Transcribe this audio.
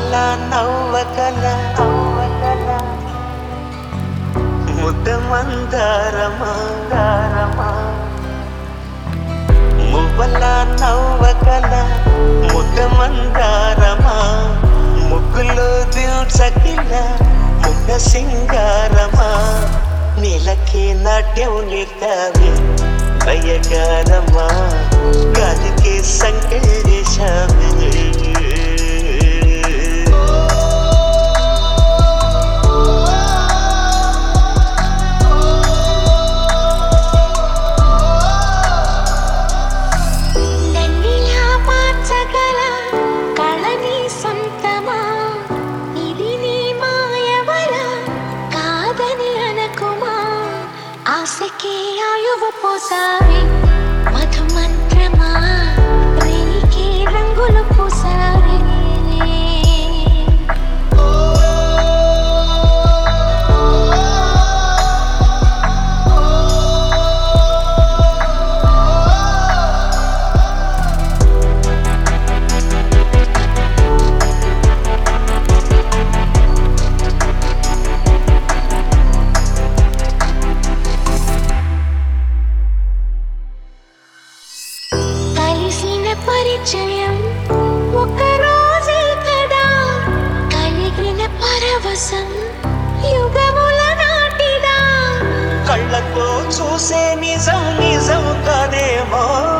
మువ్వల నవ్వకల నవ్వకల ముద్ద మందారమా దారమా మువ్వల నవ్వకల ముద్ద మందారమా ముగ్గులో దిల్చకిల ముగ్గుల సింగారమా నీలకి నాట్యం నిర్దావి భయగారమా గాలికి సంకేశావి నన్నిలా మార్చగల కళని సొంతమా ఇది నీ మాయవల కాదని అనకుమా ఆశకే ఆయువు పోసావి మధు మంత్రమా రేయికే రంగులు పూసావి కలిసిన పరిచయం ఒక రోజే కదా కలిగిన పరవశం యుగముల నాటిదా కళ్ళతో చూసే నిజం నిజం కదేమో